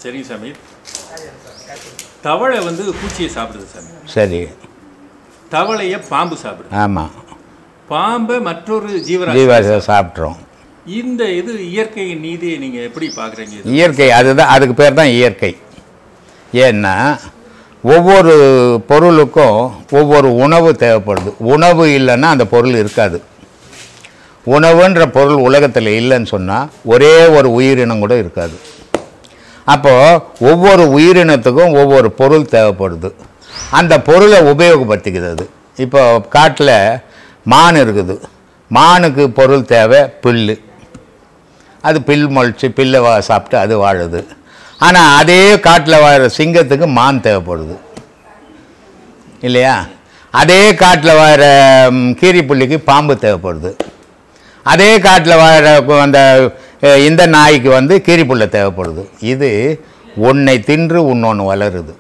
சரிங்க சாமி தவளை வந்து பூச்சியை சாப்பிடுது சாமி சரி தவளையை பாம்பு சாப்பிடுது ஆமாம் பாம்பை மற்றொரு ஜீவராசி ஜீவாசை சாப்பிட்றோம் இந்த இது இயற்கையின் நீதியை நீங்க எப்படி பாக்குறீங்க இது? இயற்கை அதுதான் அதுக்கு பேர் தான் இயற்கை ஏன்னா ஒவ்வொரு பொருளுக்கும் ஒவ்வொரு உணவு தேவைப்படுது உணவு இல்லைன்னா அந்த பொருள் இருக்காது உணவுன்ற பொருள் உலகத்தில் இல்லைன்னு சொன்னால் ஒரே ஒரு உயிரினம் கூட இருக்காது அப்போது ஒவ்வொரு உயிரினத்துக்கும் ஒவ்வொரு பொருள் தேவைப்படுது அந்த பொருளை உபயோகப்படுத்திக்கிறது இப்போ காட்டில் மான் இருக்குது மானுக்கு பொருள் தேவை புல்லு அது பில் முளைச்சி பில்லை வா சாப்பிட்டு அது வாழுது ஆனால் அதே காட்டில் வாழுற சிங்கத்துக்கு மான் தேவைப்படுது இல்லையா அதே காட்டில் வாழுற ம், கீரிப்புள்ளிக்கு பாம்பு தேவைப்படுது அதே காட்டில் வாழுற கு- அந்த அஹ், இந்த நாய்க்கு வந்து கீரிப்புள்ள தேவைப்படுது இது ஒன்றை தின்று இன்னொன்று வளருது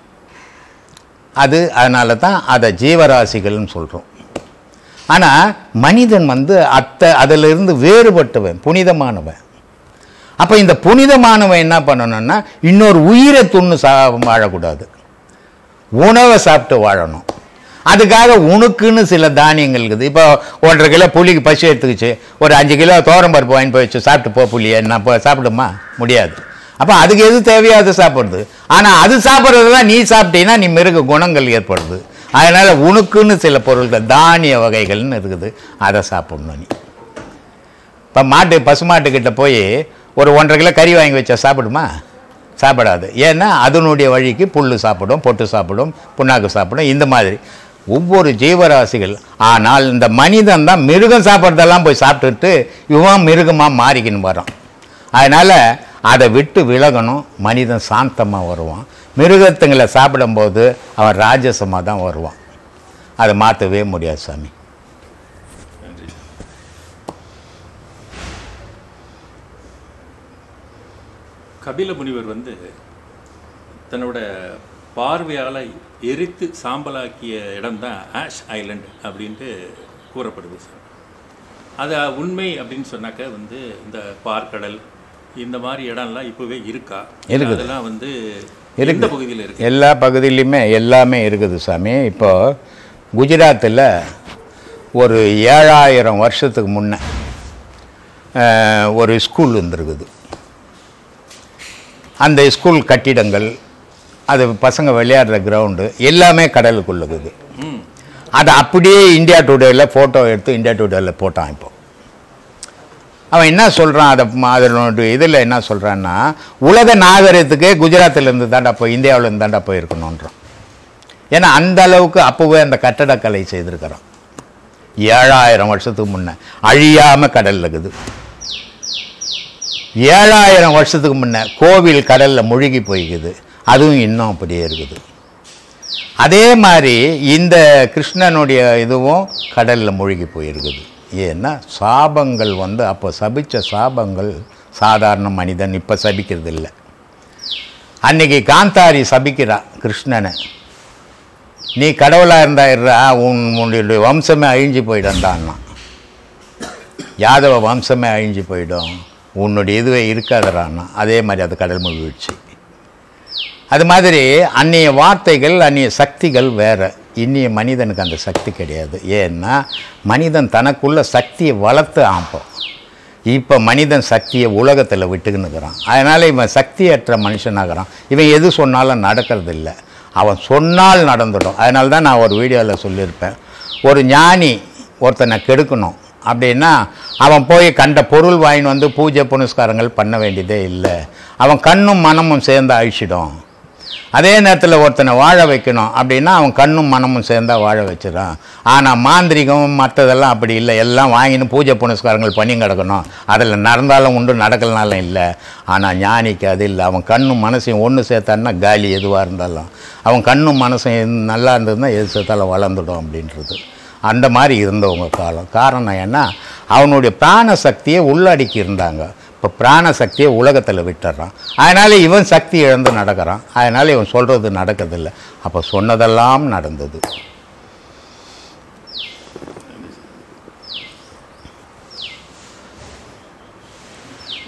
அது அதனால தான் அதை ஜீவராசிகள்னு சொல்கிறோம் ஆனால் மனிதன் வந்து அத்தை அதிலிருந்து வேறுபட்டவன் புனிதமானவன் அப்போ இந்த புனிதமானவன் என்ன பண்ணணும்னா இன்னொரு உயிரை துண்ணு சா வாழக்கூடாது உணவை சாப்பிட்டு வாழணும் அதுக்காக உனக்குன்னு சில தானியங்கள் இருக்குது இப்போ ஒன்றரை கிலோ புளிக்கு பசி எடுத்துக்கிச்சு ஒரு அஞ்சு கிலோ பருப்பு வாங்கி போய் வச்சு சாப்பிட்டு போ புளியை நான் இப்போ சாப்பிடுமா முடியாது அப்போ அதுக்கு எது தேவையோ அது சாப்பிடுது ஆனால் அது சாப்பிட்றதெல்லாம் நீ சாப்பிட்டீங்கன்னா நீ மிருக குணங்கள் ஏற்படுது அதனால் உனக்குன்னு சில பொருட்கள் தானிய வகைகள்னு இருக்குது அதை சாப்பிடணும் நீ இப்போ மாட்டு பசுமாட்டுக்கிட்ட போய் ஒரு ஒன்றரை கிலோ கறி வாங்கி வச்சா சாப்பிடுமா சாப்பிடாது ஏன்னா அதனுடைய வழிக்கு புல் சாப்பிடும் பொட்டு சாப்பிடும் புண்ணாக்கு சாப்பிடும் இந்த மாதிரி ஒவ்வொரு ஜீவராசிகள் ஆனால் இந்த மனிதன் தான் மிருகம் சாப்பிட்றதெல்லாம் போய் சாப்பிட்டுட்டு இவன் மிருகமாக மாறிக்கின்னு வரான் அதனால் அதை விட்டு விலகணும் மனிதன் சாந்தமாக வருவான் மிருகத்துங்களை சாப்பிடும்போது அவன் ராஜசமாக தான் வருவான் அதை மாற்றவே முடியாது சாமி நன்றி கபில முனிவர் வந்து தன்னோட பார்வையால் எரித்து சாம்பலாக்கிய இடம்தான் ஆஷ் ஐலண்ட் அப்படின்ட்டு கூறப்படுது சார் அது உண்மை அப்படின்னு சொன்னாக்க வந்து இந்த பார்க்கடல் இந்த மாதிரி இடம்லாம் இப்போவே இருக்கா இருக்குது. அதெல்லாம் வந்து இருக்குது. எந்த பகுதியில் இருக்கு எல்லா பகுதியிலையுமே எல்லாமே இருக்குது சாமி இப்போ குஜராத்தில் ஒரு ஏழாயிரம் வருஷத்துக்கு முன்ன அஹ், ஒரு ஸ்கூல் இருந்திருக்குது அந்த ஸ்கூல் கட்டிடங்கள் அது பசங்க விளையாடுற கிரவுண்டு எல்லாமே கடலுக்குள்ள இருக்குது ம் அதை அப்படியே இந்தியா டுடேயில் ஃபோட்டோ எடுத்து இந்தியா டுடேயில் போட்டான் இப்போ அவன் என்ன சொல்கிறான் அதை அதனுடைய இதில் என்ன சொல்கிறான்னா உலக நாகரிகத்துக்கே குஜராத்திலேருந்து தாண்டா போய் இந்தியாவிலேருந்து தாண்டா போயிருக்கணுன்றான் ஏன்னா அந்த அளவுக்கு அப்போவே அந்த கட்டடக்கலை செய்திருக்கிறான் ஏழாயிரம் வருஷத்துக்கு முன்ன அழியாமல் கடல்ல இருக்குது ஏழாயிரம் வருஷத்துக்கு முன்ன கோவில் கடலில் முழுகி போய்க்குது அதுவும் இன்னும் அப்படியே இருக்குது அதே மாதிரி இந்த கிருஷ்ணனுடைய இதுவும் கடலில் மூழ்கி போயிருக்குது ஏன்னா சாபங்கள் வந்து அப்போ சபிச்ச சாபங்கள் சாதாரண மனிதன் இப்போ சபிக்கிறது இல்லை அன்னைக்கு காந்தாரி சபிக்கிறா கிருஷ்ணனை நீ கடவுளாக இருந்தாயிடுறா உன் உன்னுடைய வம்சமே அழிஞ்சு போயிடண்டான்னா யாதவ வம்சமே அழிஞ்சு போயிடும் உன்னுடைய இதுவே இருக்காதடான்னா அதே மாதிரி அது கடல் மூழ்கிடுச்சு அது மாதிரி அந்நிய வார்த்தைகள் அந்நிய சக்திகள் வேற இன்னிய மனிதனுக்கு அந்த சக்தி கிடையாது ஏன்னா மனிதன் தனக்குள்ள சக்தியை வளர்த்து ஆம்போம் இப்போ மனிதன் சக்தியை உலகத்தில் விட்டுக்கின்னுக்கிறான் அதனால் இவன் சக்தியற்ற மனுஷனாகிறான் இவன் எது சொன்னாலும் நடக்கிறது இல்லை அவன் சொன்னால் நடந்துடும் அதனால தான் நான் ஒரு வீடியோவில் சொல்லியிருப்பேன் ஒரு ஞானி ஒருத்தனை கெடுக்கணும் அப்படின்னா அவன் போய் கண்ட பொருள் வாங்கின்னு வந்து பூஜை புனஸ்காரங்கள் பண்ண வேண்டியதே இல்லை அவன் கண்ணும் மனமும் சேர்ந்து அழிச்சிடும் அதே நேரத்தில் ஒருத்தனை வாழ வைக்கணும் அப்படின்னா அவன் கண்ணும் மனமும் சேர்ந்தா வாழ வச்சிடறான் ஆனால் மாந்திரிகம் மற்றதெல்லாம் அப்படி இல்லை எல்லாம் வாங்கின்னு பூஜை புனஸ்காரங்கள் பண்ணி கிடக்கணும் அதில் நடந்தாலும் உண்டு நடக்கலனாலும் இல்லை ஆனால் ஞானிக்கு அது இல்லை அவன் கண்ணும் மனசையும் ஒன்று சேர்த்தான்னா காலி எதுவாக இருந்தாலும் அவன் கண்ணும் மனசும் எது- நல்லா இருந்ததுன்னா எது சேர்த்தாலும் வளர்ந்துடும் அப்படின்றது அந்த மாதிரி இருந்தவங்க காலம் காரணம் என்ன அவனுடைய பிராண சக்தியை உள்ளடக்கி இருந்தாங்க இப்போ பிராண சக்தியை உலகத்தில் விட்டுறான் அதனால் இவன் சக்தி இழந்து நடக்கிறான் அதனால் இவன் சொல்கிறது நடக்கிறதில்ல அப்போ சொன்னதெல்லாம் நடந்தது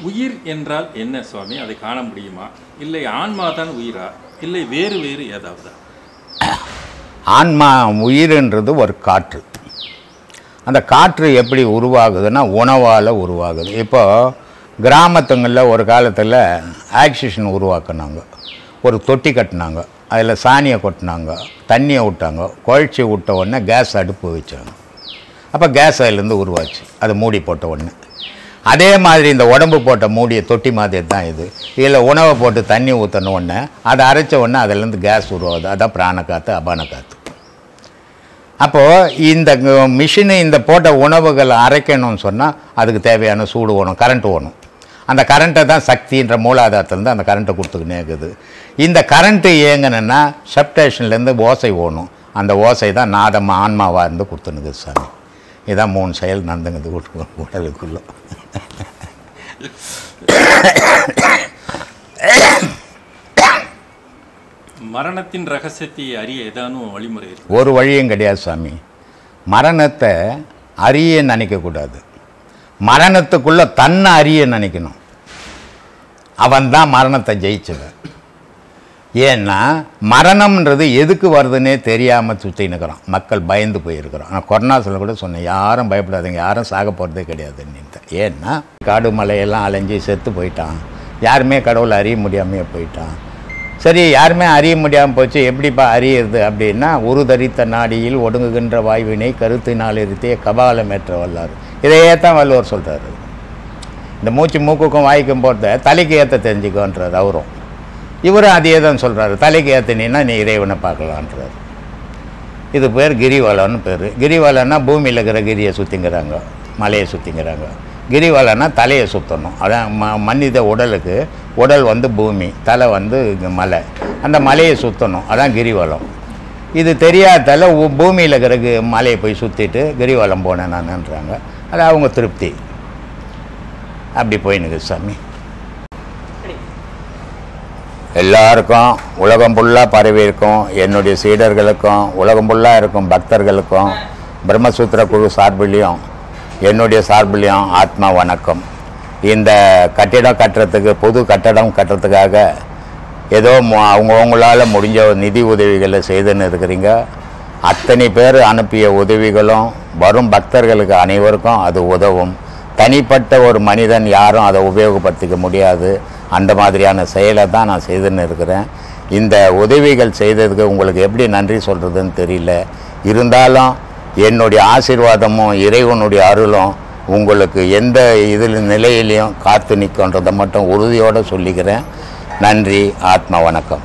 உயிர் என்றால் என்ன சுவாமி அதை காண முடியுமா இல்லை ஆன்மா தான் உயிரா இல்லை வேறு வேறு ஏதாவதா ஆன்மா உயிர்ன்றது ஒரு காற்று அந்த காற்று எப்படி உருவாகுதுன்னா உணவால் உருவாகுது இப்போ கிராமத்துங்களில் ஒரு காலத்தில் ஆக்சிஜன் உருவாக்குனாங்க ஒரு தொட்டி கட்டினாங்க அதில் சாணியை கொட்டினாங்க தண்ணியை விட்டாங்க குழச்சி விட்ட உடனே கேஸ் அடுப்பு வச்சாங்க அப்போ கேஸ் அதுலேருந்து உருவாச்சு அது மூடி போட்ட உடனே அதே மாதிரி இந்த உடம்பு போட்ட மூடிய தொட்டி மாதிரி தான் இது இதில் உணவை போட்டு தண்ணி ஊற்றின உடனே அதை அரைச்ச உடனே அதுலேருந்து கேஸ் உருவாகுது அதான் பிராண காற்று அபான காற்று அப்போது இந்த மிஷினு இந்த போட்ட உணவுகள் அரைக்கணும்னு சொன்னால் அதுக்கு தேவையான சூடு வேணும் கரண்ட் வேணும் அந்த கரண்ட்டை தான் சக்தின்ற மூலாதாரத்துலேருந்து அந்த கரண்ட்டை கொடுத்துக்கினே இருக்குது இந்த கரண்ட்டு இயங்கணுன்னா சப்டேஷன்லேருந்து ஓசை ஓணும் அந்த ஓசை தான் நாதம் ஆன்மாவாக இருந்து கொடுத்துனுது சாமி இதான் மூணு செயல் நடந்துங்குது உட- உடலுக்குள்ள மரணத்தின் ரகசியத்தை அறிய ஏதானும் வழிமுறை இருக்கு ஒரு வழியும் கிடையாது சாமி மரணத்தை அறிய நினைக்கக்கூடாது மரணத்துக்குள்ளே தன்னை அறிய நினைக்கணும் அவன் தான் மரணத்தை ஜெயிச்சவன் ஏன்னா மரணம்ன்றது எதுக்கு வருதுன்னே தெரியாமல் சுற்றினுக்கிறோம் மக்கள் பயந்து போயிருக்கிறோம் நான் கொரோனாசில் கூட சொன்னேன் யாரும் பயப்படாதீங்க யாரும் சாக போகிறதே கிடையாதுன்னு ஏன்னா காடு மலையெல்லாம் அலைஞ்சு செத்து போயிட்டான் யாருமே கடவுளை அறிய முடியாமையே போயிட்டான் சரி யாருமே அறிய முடியாமல் போச்சு எப்படிப்பா அறியறது அப்படின்னா ஒரு தரித்த நாடியில் ஒடுங்குகின்ற வாய்வினை கருத்தினால் இருத்திய கபாலம் ஏற்ற வல்லார் இதையே தான் வள்ளுவர் சொல்கிறாரு இந்த மூச்சு மூக்குக்கும் வாய்க்கும் போகிறத தலைக்கு ஏற்ற தெரிஞ்சுக்கோன்றார் அவரும் இவரும் அதையே தான் சொல்கிறாரு தலைக்கு ஏற்றினா நீ இறைவனை பார்க்கலான்றார் இது பேர் கிரிவலம்னு பேர் கிரிவலம்னா பூமியில் இருக்கிற கிரியை சுற்றிங்கிறாங்க மலையை சுற்றிங்கிறாங்க கிரிவலம்னா தலையை சுற்றணும் அதான் ம மனித உடலுக்கு உடல் வந்து பூமி தலை வந்து இங்க மலை அந்த மலையை சுற்றணும் அதான் கிரிவலம் இது தெரியாதால பூமியில் இருக்கிற கி- மலையை போய் சுற்றிட்டு கிரிவலம் போனேன் நான்ன்றாங்க அது அவங்க திருப்தி அப்படி போயினுக்கு சாமி எல்லாருக்கும் உலகம் ஃபுல்லாக பரவி இருக்கும் என்னுடைய சீடர்களுக்கும் உலகம் ஃபுல்லாக இருக்கும் பக்தர்களுக்கும் பிரம்மசூத்திர குழு சார்பிலையும் என்னுடைய சார்பிலையும் ஆத்மா வணக்கம் இந்த கட்டிடம் கட்டுறதுக்கு புது கட்டடம் கட்டுறதுக்காக ஏதோ மு- அவங்கவங்களால முடிஞ்ச நிதி உதவிகளை செய்துன்னு இருக்கிறீங்க அத்தனை பேர் அனுப்பிய உதவிகளும் வரும் பக்தர்களுக்கு அனைவருக்கும் அது உதவும் தனிப்பட்ட ஒரு மனிதன் யாரும் அதை உபயோகப்படுத்திக்க முடியாது அந்த மாதிரியான செயலை தான் நான் செய்துன்னு இருக்கிறேன் இந்த உதவிகள் செய்ததுக்கு உங்களுக்கு எப்படி நன்றி சொல்கிறதுன்னு தெரியல இருந்தாலும் என்னுடைய ஆசீர்வாதமும் இறைவனுடைய அருளும் உங்களுக்கு எந்த இதில் நிலையிலையும் காத்து நிற்கன்றதை மட்டும் உறுதியோடு சொல்லிக்கிறேன் நன்றி ஆத்மா வணக்கம்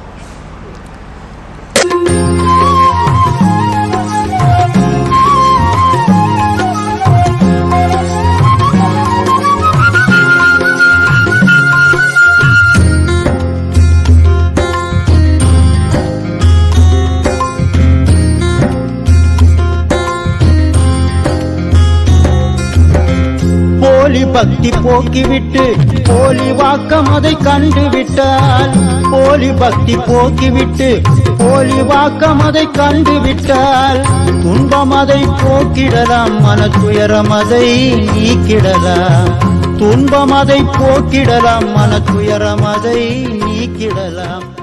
போலி பக்தி போக்கிவிட்டு போலி வாக்கம் அதை கண்டுவிட்டால் போலி பக்தி போக்கிவிட்டு போலி வாக்கம் அதை கண்டுவிட்டால் துன்பம் அதை போக்கிடலாம் மன துயரம் அதை நீக்கிடலாம் துன்பம் அதை போக்கிடலாம் மன துயரம் அதை நீக்கிடலாம்